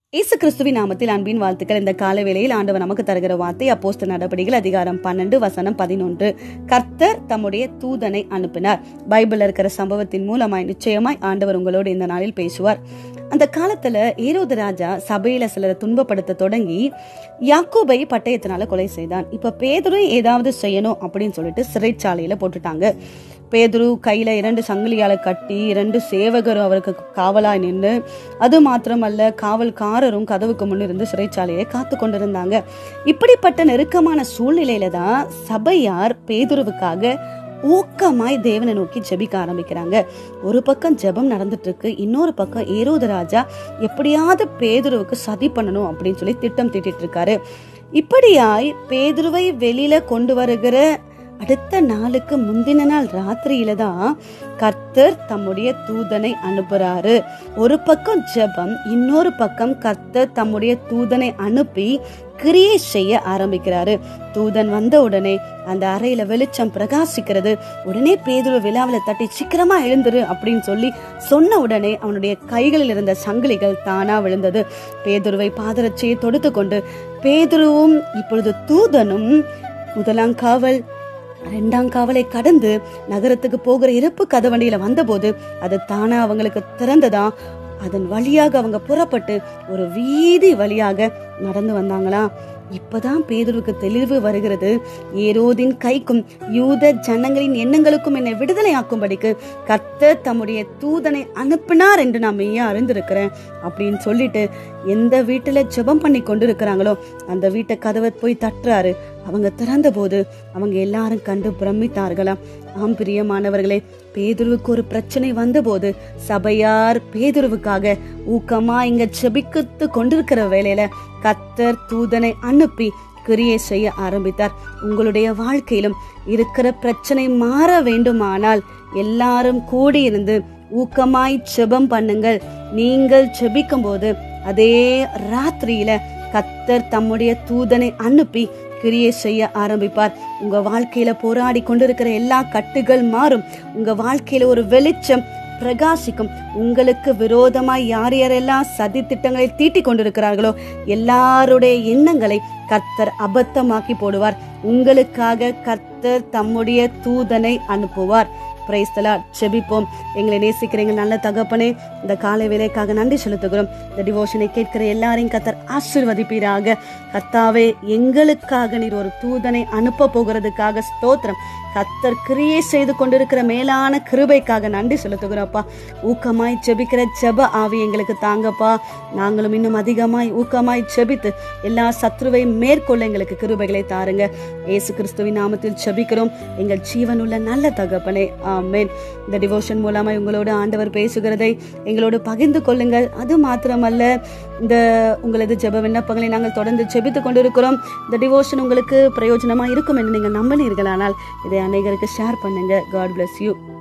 இயேசு கிறிஸ்துவின் நாமத்தில் அன்பின் வாழ்த்துக்கள் இந்த கால வேளையில் ஆண்டவர் நமக்கு தருகிற வார்த்தை அப்போஸ்த நடபடிகள் அதிகாரம் பன்னெண்டு வசனம் பதினொன்று கர்த்தர் தம்முடைய தூதனை அனுப்பினார் பைபிள்ல இருக்கிற சம்பவத்தின் மூலமாய் நிச்சயமாய் ஆண்டவர் உங்களோடு இந்த நாளில் பேசுவார் அந்த காலத்துல ஏரோது ராஜா சபையில சிலரை துன்பப்படுத்த தொடங்கி யாக்கோபை பட்டயத்தினால கொலை செய்தான் இப்ப பேதுரு ஏதாவது செய்யணும் அப்படின்னு சொல்லிட்டு சிறைச்சாலையில போட்டுட்டாங்க பேதுரு கையில இரண்டு சங்கிலியால கட்டி இரண்டு சேவகரும் அவருக்கு காவலாய் நின்று அது மாத்திரமல்ல காவல்காரரும் கதவுக்கு முன்னிருந்து சிறைச்சாலையை காத்து கொண்டிருந்தாங்க இப்படிப்பட்ட நெருக்கமான சூழ்நிலையில தான் சபையார் பேதுருவுக்காக ஊக்கமாய் தேவனை நோக்கி ஜெபிக்க ஆரம்பிக்கிறாங்க ஒரு பக்கம் ஜெபம் நடந்துட்டு இருக்கு இன்னொரு பக்கம் ஏரோது ராஜா எப்படியாவது பேதுருவுக்கு சதி பண்ணணும் அப்படின்னு சொல்லி திட்டம் தீட்டிட்டு இருக்காரு இப்படியாய் பேதுருவை வெளியில கொண்டு வருகிற அடுத்த நாளுக்கு முந்தின நாள் ராத்திரியில தான் கர்த்தர் தம்முடைய தூதனை அனுப்புறாரு ஒரு பக்கம் ஜெபம் இன்னொரு பக்கம் கர்த்தர் தம்முடைய தூதனை அனுப்பி கிரியை செய்ய ஆரம்பிக்கிறாரு தூதன் வந்த உடனே அந்த அறையில வெளிச்சம் பிரகாசிக்கிறது உடனே பேதுரு விழாவில தட்டி சீக்கிரமா எழுந்துரு அப்படின்னு சொல்லி சொன்ன உடனே அவனுடைய கைகளில் இருந்த சங்கிலிகள் தானா விழுந்தது பேதுருவை பாதரட்சியை தொடுத்து கொண்டு பேதுருவும் இப்பொழுது தூதனும் முதலாம் காவல் ரெண்டாம் காவலை கடந்து நகரத்துக்கு போகிற இறப்பு கதவண்டியில வந்தபோது அது தானா அவங்களுக்கு திறந்ததா அதன் வழியாக அவங்க புறப்பட்டு ஒரு வீதி வழியாக நடந்து வந்தாங்களாம் இப்பதான் பேதுருவுக்கு தெளிவு வருகிறது ஏரோதின் கைக்கும் யூத ஜனங்களின் எண்ணங்களுக்கும் என்னை விடுதலை ஆக்கும்படிக்கு கர்த்தர் தம்முடைய தூதனை அனுப்பினார் என்று நான் மெய்யா அறிந்திருக்கிறேன் அப்படின்னு சொல்லிட்டு எந்த வீட்டுல ஜெபம் பண்ணி கொண்டு இருக்கிறாங்களோ அந்த வீட்டை கதவை போய் தட்டுறாரு அவங்க திறந்த போது அவங்க எல்லாரும் கண்டு பிரமித்தார்களாம் ஆம் பிரியமானவர்களே பேதுருவுக்கு ஒரு பிரச்சனை வந்தபோது சபையார் பேதுருவுக்காக ஊக்கமா இங்க செபிக்கத்து கொண்டிருக்கிற வேலையில கத்தர் தூதனை அனுப்பி கிரியை செய்ய ஆரம்பித்தார் உங்களுடைய வாழ்க்கையிலும் இருக்கிற பிரச்சனை மாற வேண்டுமானால் எல்லாரும் கூடியிருந்து ஊக்கமாய் செபம் பண்ணுங்கள் நீங்கள் செபிக்கும் போது அதே ராத்திரியில கத்தர் தம்முடைய தூதனை அனுப்பி கிரியை செய்ய ஆரம்பிப்பார் உங்க வாழ்க்கையில போராடி கொண்டிருக்கிற எல்லா கட்டுகள் மாறும் உங்க வாழ்க்கையில ஒரு வெளிச்சம் பிரகாசிக்கும் உங்களுக்கு விரோதமாய் யார் யாரெல்லாம் சதி திட்டங்களை தீட்டி கொண்டிருக்கிறார்களோ எல்லாருடைய எண்ணங்களை கர்த்தர் அபத்தமாக்கி போடுவார் உங்களுக்காக கர்த்தர் தம்முடைய தூதனை அனுப்புவார் பிரைஸ்தலா செபிப்போம் எங்களை நேசிக்கிற எங்கள் நல்ல தகப்பனே இந்த காலை வேலைக்காக நன்றி செலுத்துகிறோம் இந்த டிவோஷனை கேட்கிற எல்லாரையும் கத்தர் ஆசிர்வதிப்பீராக கர்த்தாவே எங்களுக்காக நீர் ஒரு தூதனை அனுப்ப போகிறதுக்காக ஸ்தோத்திரம் கத்தர் கிரியை செய்து கொண்டிருக்கிற மேலான கிருபைக்காக நன்றி செலுத்துகிறோம்ப்பா ஊக்கமாய் செபிக்கிற ஜெப ஆவி எங்களுக்கு தாங்கப்பா நாங்களும் இன்னும் அதிகமாய் ஊக்கமாய் செபித்து எல்லா சத்ருவையும் மேற்கொள்ள எங்களுக்கு கிருபைகளை தாருங்க ஏசு கிறிஸ்துவின் நாமத்தில் செபிக்கிறோம் எங்கள் ஜீவனுள்ள நல்ல தகப்பனே ஆமேன் இந்த டிவோஷன் மூலமா உங்களோட ஆண்டவர் பேசுகிறதை எங்களோடு பகிர்ந்து கொள்ளுங்கள் அது மாத்திரமல்ல இந்த உங்களது ஜெப விண்ணப்பங்களை நாங்கள் தொடர்ந்து செபித்து கொண்டிருக்கிறோம் இந்த டிவோஷன் உங்களுக்கு பிரயோஜனமா இருக்கும் என்று நீங்கள் நம்பினீர்களானால் இதை அநேகருக்கு ஷேர் பண்ணுங்க காட் bless யூ